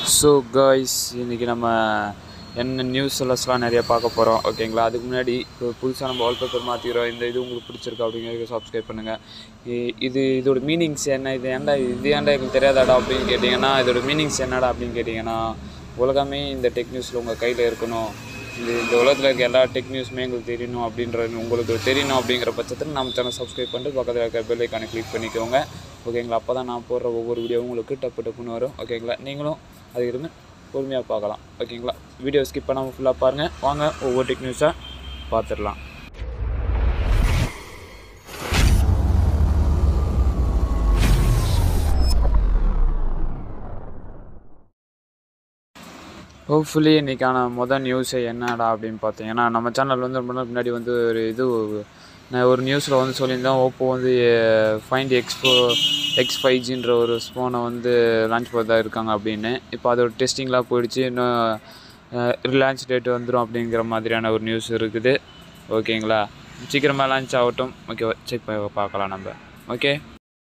so guys இன்றைக்கி நம்ம என்ன நியூஸ் எல்லாம் நிறைய பார்க்க போகிறோம் ஓகேங்களா அதுக்கு முன்னாடி இப்போ புதுசாக நம்ம வால்பேப்பர் மாற்றிக்கிறோம் இந்த இது உங்களுக்கு பிடிச்சிருக்கா அப்படிங்கிறத சப்ஸ்கிரைப் பண்ணுங்கள் இது இதோட மீனிங்ஸ் என்ன இது ஏன்டா இது ஏன்டா எனக்கு தெரியாதாடா அப்படின்னு கேட்டிங்கன்னா இதோட மீனிங்ஸ் என்னடா அப்படின்னு கேட்டிங்கன்னா உலகமே இந்த டெக் நியூஸில் உங்கள் கையில் இருக்கணும் இந்த இந்த உலகத்தில் இருக்க எல்லா டெக் நியூஸுமே எங்களுக்கு தெரியணும் அப்படின்றது உங்களுக்கு தெரியணும் அப்படிங்கிற பட்சத்தில் நம்ம சேனல் சப்ஸ்கிரைப் பண்ணிட்டு பக்கத்தில் இருக்க பெல் ஐக்கானை கிளிக் பண்ணிக்கோங்க ஓகேங்களா அப்போ தான் நான் போடுற ஒவ்வொரு வீடியோவும் உங்களுக்கு டப்பு டப்புன்னு வரும் ஓகேங்களா நீங்களும் அதுக்கிட்ட பொறுமையாக பார்க்கலாம் ஓகேங்களா வீடியோ ஸ்கிப் பண்ணாமல் ஃபுல்லாக பாருங்கள் வாங்க ஒவ்வொரு டெக் நியூஸாக பார்த்துடலாம் ஹோப்ஃபுல்லி இன்றைக்கான மொதல் நியூஸு என்னடா அப்படின்னு பார்த்தீங்கன்னா நம்ம சேனல் வந்து ரொம்ப நாள் முன்னாடி வந்து ஒரு இது நான் ஒரு நியூஸில் வந்து சொல்லியிருந்தேன் ஓப்போ வந்து ஃபைண்ட் எக்ஸ்போ எக்ஸ் ஃபைவ் ஜின்ற ஒரு ஸ்ஃபோனை வந்து லான்ச் பண்ணதா இருக்காங்க அப்படின்னு இப்போ அதோட டெஸ்டிங்லாம் போயிடுச்சு இன்னும் லான்ச் டேட் வந்துடும் அப்படிங்கிற மாதிரியான ஒரு நியூஸ் இருக்குது ஓகேங்களா சீக்கிரமாக லான்ச் ஆகட்டும் ஓகே செக் பார்க்கலாம் நம்ம ஓகே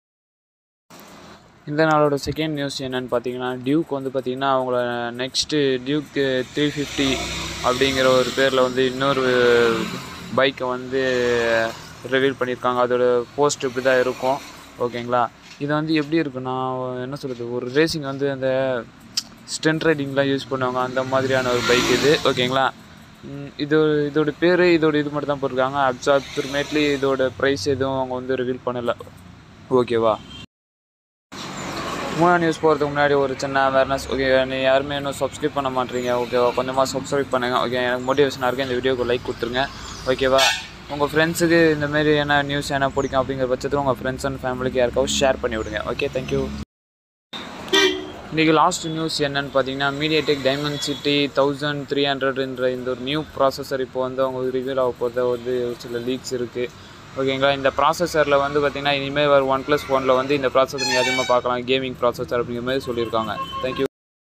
இந்த நாளோட செகண்ட் நியூஸ் என்னென்னு பார்த்தீங்கன்னா டியூக் வந்து பார்த்திங்கன்னா அவங்கள நெக்ஸ்ட்டு டியூக் த்ரீ ஃபிஃப்டி அப்படிங்கிற ஒரு பேரில் வந்து இன்னொரு பைக்கை வந்து ரிவீல் பண்ணியிருக்காங்க அதோட போஸ்ட் இப்படி தான் இருக்கும் ஓகேங்களா இது வந்து எப்படி இருக்குன்னா என்ன சொல்கிறது ஒரு ரேசிங் வந்து அந்த ஸ்டென்ட் ரைடிங்லாம் யூஸ் பண்ணுவாங்க அந்த மாதிரியான ஒரு பைக் இது ஓகேங்களா இது இதோட பேர் இதோட இது மட்டும் தான் போட்டிருக்காங்க அப்சார்புமேட்லி இதோட ப்ரைஸ் எதுவும் அவங்க வந்து ரிவீல் பண்ணலை ஓகேவா மூணாவது நியூஸ் போகிறதுக்கு முன்னாடி ஒரு சின்ன அவேர்னஸ் ஓகே நீ யாருமே இன்னும் சப்ஸ்கிரைப் பண்ண மாட்டீங்க ஓகேவா கொஞ்சமாக சப்ஸ்கிரைப் பண்ணுங்கள் ஓகே எனக்கு மோட்டிவேஷனாக இருக்குது இந்த வீடியோக்கு லைக் கொடுத்துருங்க ஓகேவா உங்கள் ஃப்ரெண்ட்ஸுக்கு இந்தமாரி என்ன நியூஸ் என்ன பிடிக்கும் அப்படிங்கிற பட்சத்தில் உங்கள் ஃப்ரெண்ட்ஸ் அண்ட் ஃபேமிலிக்கு யாருக்காவது ஷேர் பண்ணி விடுங்க ஓகே தேங்க்யூ இன்றைக்கி லாஸ்ட் நியூஸ் என்னென்னு பார்த்தீங்கன்னா MediaTek Dimensity thousand three ஹண்ட்ரட்ன்ற இந்த ஒரு நியூ ப்ராசஸர் இப்போ வந்து அவங்க ரிவீல் ஆக போகிறத வந்து சில லீக்ஸ் இருக்குது ஓகேங்களா இந்த ப்ராசஸரில் வந்து பார்த்திங்கன்னா இனிமேல் வர ஒன் ப்ளஸ் ஃபோனில் வந்து இந்த ப்ராசஸர் நீங்கள் அதிகமாக பார்க்கலாம் கேமிங் ப்ராசஸர் அப்படிங்கிற மாதிரி சொல்லியிருக்காங்க தேங்க்யூ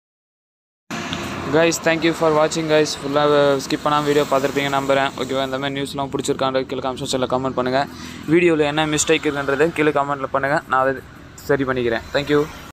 கைஸ் தேங்க்யூ ஃபார் வாட்சிங் கைஸ் ஃபுல்லாக ஸ்கிப் பண்ணாமல் வீடியோ பார்த்துருப்பீங்க நம்புறேன் ஓகேவா இந்த மாதிரி நியூஸ்லாம் பிடிச்சிருக்கான்ற கீழே கமெண்ட் கமெண்ட் பண்ணுங்கள் வீடியோவில் என்ன மிஸ்டேக் இருக்குன்றதை கீழே கமெண்ட்டில் பண்ணுங்கள் நான் அதை சரி பண்ணிக்கிறேன் தேங்க்யூ